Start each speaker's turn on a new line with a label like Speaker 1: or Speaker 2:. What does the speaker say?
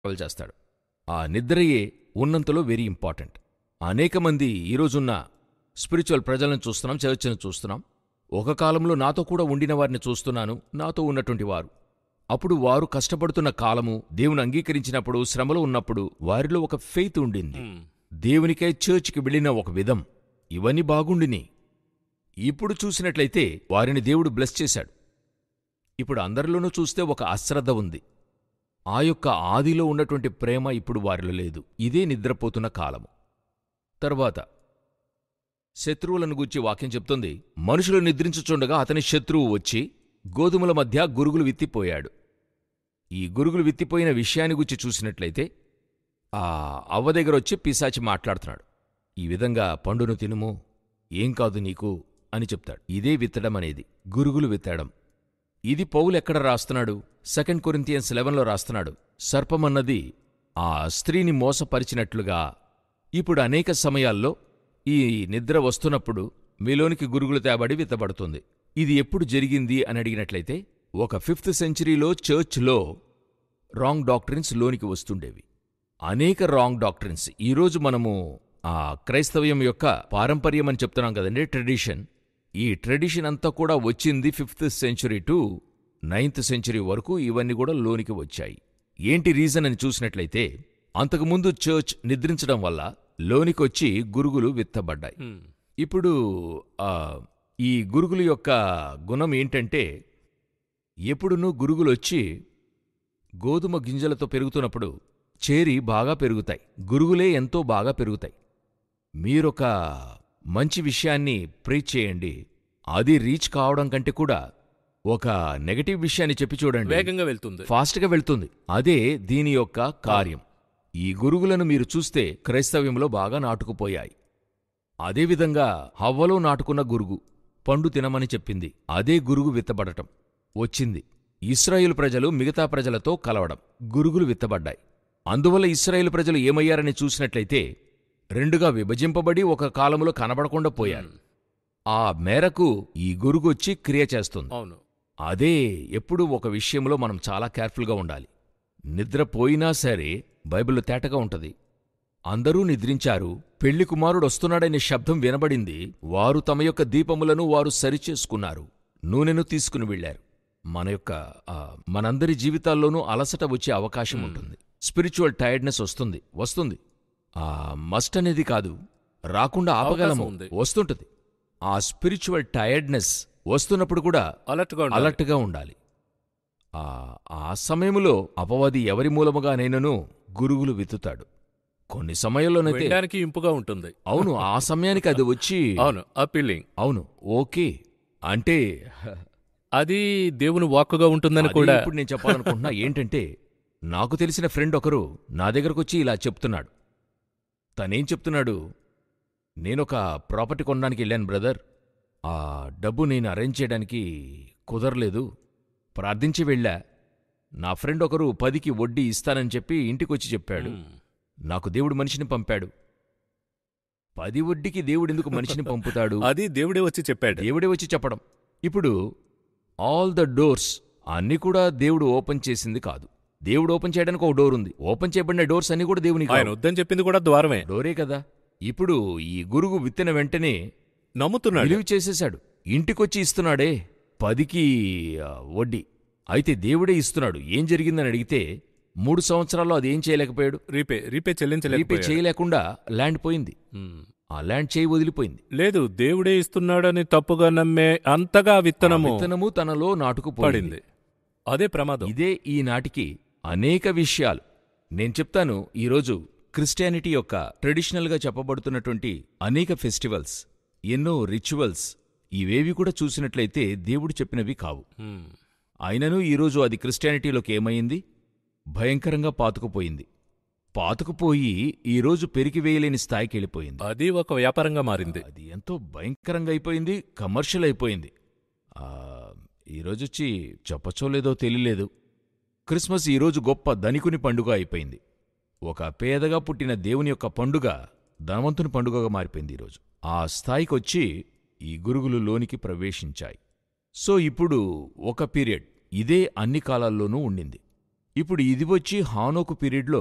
Speaker 1: Travel చేస్తాడు ఆ నిద్రయే ఉన్నంతలో వెరీ ఇంపార్టెంట్ అనేక మంది ఈరోజున్న స్పిరిచువల్ ప్రజలను చూస్తున్నాం చర్చను చూస్తున్నాం ఒక కాలంలో నాతో కూడా ఉండిన వారిని చూస్తున్నాను నాతో ఉన్నటువంటి వారు అప్పుడు వారు కష్టపడుతున్న కాలము దేవుని అంగీకరించినప్పుడు శ్రమలో ఉన్నప్పుడు వారిలో ఒక ఫెయిత్ ఉండింది దేవునికై చర్చ్కి వెళ్ళిన ఒక విధం ఇవన్నీ బాగుండిని ఇప్పుడు చూసినట్లయితే వారిని దేవుడు బ్లెస్ చేశాడు ఇప్పుడు అందరిలోనూ చూస్తే ఒక అశ్రద్ధ ఉంది ఆ యొక్క ఆదిలో ఉన్నటువంటి ప్రేమ ఇప్పుడు వారిలో లేదు ఇదే నిద్రపోతున్న కాలము తర్వాత శత్రువులను గూర్చి వాక్యం చెప్తుంది మనుషులు నిద్రించుచుండగా అతని శత్రువు వచ్చి గోధుమల మధ్య గురుగులు విత్తిపోయాడు ఈ గురుగులు విత్తిపోయిన విషయాన్ని గురించి చూసినట్లయితే ఆ అవ్వ దగ్గరొచ్చి పిశాచి మాట్లాడుతున్నాడు ఈ విధంగా పండును తినుము ఏం కాదు నీకు అని చెప్తాడు ఇదే విత్తడం అనేది గురుగులు విత్తడం ఇది పౌలు ఎక్కడ రాస్తున్నాడు సెకండ్ కొరింతియన్స్ లెవెన్లో రాస్తున్నాడు సర్పమన్నది ఆ స్త్రీని మోసపరిచినట్లుగా ఇప్పుడు అనేక సమయాల్లో ఈ నిద్ర వస్తున్నప్పుడు మీలోనికి గురుగులు తేబడి విత్తబడుతుంది ఇది ఎప్పుడు జరిగింది అని అడిగినట్లయితే ఒక ఫిఫ్త్ సెంచరీలో చర్చ్లో రాంగ్ డాక్ట్రిన్స్ లోనికి వస్తుండేవి అనేక రాంగ్ డాక్ట్రిన్స్ ఈరోజు మనము ఆ క్రైస్తవ్యం యొక్క పారంపర్యం అని చెప్తున్నాం కదండి ట్రెడిషన్ ఈ ట్రెడిషన్ అంతా కూడా వచ్చింది fifth century to ninth century వరకు ఇవన్నీ కూడా లోనికి వచ్చాయి ఏంటి రీజన్ అని చూసినట్లయితే అంతకుముందు చర్చ్ నిద్రించడం వల్ల లోనికొచ్చి గురుగులు విత్తబడ్డాయి ఇప్పుడు ఆ, ఈ గురుగులు యొక్క గుణం ఏంటంటే ఎప్పుడునూ గురుగులొచ్చి గోధుమ గింజలతో పెరుగుతున్నప్పుడు చేరి బాగా పెరుగుతాయి గురుగులే ఎంతో బాగా పెరుగుతాయి మీరొక మంచి విషయాన్ని ప్రీచ్ చేయండి అది రీచ్ కావడం కంటే కూడా ఒక నెగటివ్ విషయాన్ని చెప్పి చూడండి
Speaker 2: వేగంగా వెళ్తుంది
Speaker 1: ఫాస్ట్గా వెళ్తుంది అదే దీని యొక్క కార్యం ఈ గురుగులను మీరు చూస్తే క్రైస్తవ్యంలో బాగా నాటుకుపోయాయి అదేవిధంగా హవ్వలో నాటుకున్న గురుగు పండు తినమని చెప్పింది అదే గురుగు విత్తబడటం వచ్చింది ఇస్రాయేలు ప్రజలు మిగతా ప్రజలతో కలవడం గురుగులు విత్తబడ్డాయి అందువల్ల ఇస్రాయేలు ప్రజలు ఏమయ్యారని చూసినట్లయితే రెండుగా విభజింపబడి ఒక కాలంలో కనబడకుండా పోయారు ఆ మేరకు ఈ గురుగొచ్చి క్రియ చేస్తుంది
Speaker 2: అవును
Speaker 1: అదే ఎప్పుడూ ఒక విషయంలో మనం చాలా కేర్ఫుల్గా ఉండాలి నిద్రపోయినా సరే బైబిల్ తేటగా ఉంటది అందరూ నిద్రించారు పెళ్లి కుమారుడు వస్తున్నాడనే శబ్దం వినబడింది వారు తమ యొక్క దీపములను వారు సరిచేసుకున్నారు నూనెను తీసుకుని వెళ్లారు మన యొక్క ఆ, మనందరి జీవితాల్లోనూ అలసట వచ్చే అవకాశం ఉంటుంది స్పిరిచువల్ టైర్డ్నెస్ వస్తుంది వస్తుంది ఆ మస్ట్ అనేది కాదు రాకుండా ఆపగలము
Speaker 2: ఉంది.
Speaker 1: వస్తుంటది ఆ స్పిరిచువల్ టైర్డ్నెస్ వస్తున్నప్పుడు కూడా
Speaker 2: అలర్ట్ గా ఉండాలి.
Speaker 1: అలర్ట్గా ఉండాలి ఆ ఆ సమయములో అపవాది ఎవరి మూలముగానైనను గురుగులు విత్తుతాడు కొన్ని సమయంలోనైతే
Speaker 2: వినడానికి ఇంపుగా ఉంటుంది
Speaker 1: అవును ఆ సమయానికి అది వచ్చి
Speaker 2: అవును అపీలింగ్
Speaker 1: అవును ఓకే అంటే
Speaker 2: అది దేవుని వాక్కుగా ఉంటుందని
Speaker 1: అదే
Speaker 2: కూడా
Speaker 1: ఇప్పుడు నేను చెప్పాలనుకుంటున్నా ఏంటంటే నాకు తెలిసిన ఫ్రెండ్ ఒకరు నా దగ్గరకొచ్చి ఇలా చెప్తున్నాడు తనేం చెప్తున్నాడు నేనొక ప్రాపర్టీ కొనడానికి వెళ్ళాను బ్రదర్ ఆ డబ్బు నేను అరేంజ్ చేయడానికి కుదరలేదు ప్రార్థించి వెళ్ళా నా ఫ్రెండ్ ఒకరు పదికి వడ్డీ ఇస్తానని చెప్పి ఇంటికొచ్చి చెప్పాడు
Speaker 2: మ్మ్.
Speaker 1: నాకు దేవుడు మనిషిని పంపాడు పది వడ్డీకి దేవుడు ఎందుకు మనిషిని పంపుతాడు
Speaker 2: అది దేవుడే వచ్చి చెప్పాడు
Speaker 1: దేవుడే వచ్చి చెప్పడం ఇప్పుడు ఆల్ ద డోర్స్ అన్నీ కూడా దేవుడు ఓపెన్ చేసింది కాదు దేవుడు ఓపెన్ చేయడానికి ఒక డోర్ ఉంది ఓపెన్ చేయబడిన డోర్స్ అన్నీ కూడా దేవునికి
Speaker 2: ఆయన వద్దని చెప్పింది కూడా ద్వారమే
Speaker 1: డోరే కదా ఇప్పుడు ఈ గురుగు విత్తిన వెంటనే
Speaker 2: నమ్ముతున్నాడు
Speaker 1: విలువ చేసేశాడు ఇంటికొచ్చి ఇస్తున్నాడే పదికి ఆ, వడ్డీ అయితే దేవుడే ఇస్తున్నాడు ఏం జరిగిందని అడిగితే మూడు సంవత్సరాల్లో అది ఏం చేయలేకపోయాడు
Speaker 2: రీపే రీపే
Speaker 1: రీపే
Speaker 2: చెల్లించలేకపోయాడు
Speaker 1: చేయలేకుండా ల్యాండ్ పోయింది
Speaker 2: మ్మ్.
Speaker 1: ఆ ల్యాండ్ చేయి వదిలిపోయింది
Speaker 2: లేదు దేవుడే ఇస్తున్నాడని తప్పుగా నమ్మే అంతగా
Speaker 1: ఆ
Speaker 2: విత్తనము
Speaker 1: విత్తనము తనలో నాటుకుపోయింది
Speaker 2: పడింది అదే ప్రమాదం
Speaker 1: ఇదే ఈనాటికి అనేక విషయాలు నేను చెప్తాను ఈరోజు క్రిస్టియానిటీ యొక్క ట్రెడిషనల్గా చెప్పబడుతున్నటువంటి అనేక ఫెస్టివల్స్ ఎన్నో రిచువల్స్ ఇవేవి కూడా చూసినట్లయితే దేవుడు చెప్పినవి కావు
Speaker 2: మ్మ్.
Speaker 1: అయినను ఈరోజు అది క్రిస్టియానిటీలోకి ఏమైంది భయంకరంగా పాతుకుపోయింది పాతుకుపోయి ఈరోజు పెరిగివేయలేని స్థాయికి వెళ్ళిపోయింది
Speaker 2: అది ఒక వ్యాపారంగా మారింది
Speaker 1: అది ఎంతో భయంకరంగా అయిపోయింది కమర్షియల్ అయిపోయింది ఆ, ఈరోజొచ్చి చెప్పచ్చో లేదో తెలియలేదు క్రిస్మస్ ఈరోజు గొప్ప ధనికుని పండుగ అయిపోయింది ఒక పేదగా పుట్టిన దేవుని యొక్క పండుగ ధనవంతుని పండుగగా మారిపోయింది ఈరోజు ఆ స్థాయికొచ్చి ఈ గురుగులు లోనికి ప్రవేశించాయి సో ఇప్పుడు ఒక పీరియడ్ ఇదే అన్ని కాలాల్లోనూ ఉండింది ఇప్పుడు ఇది వచ్చి హానోకు పీరియడ్లో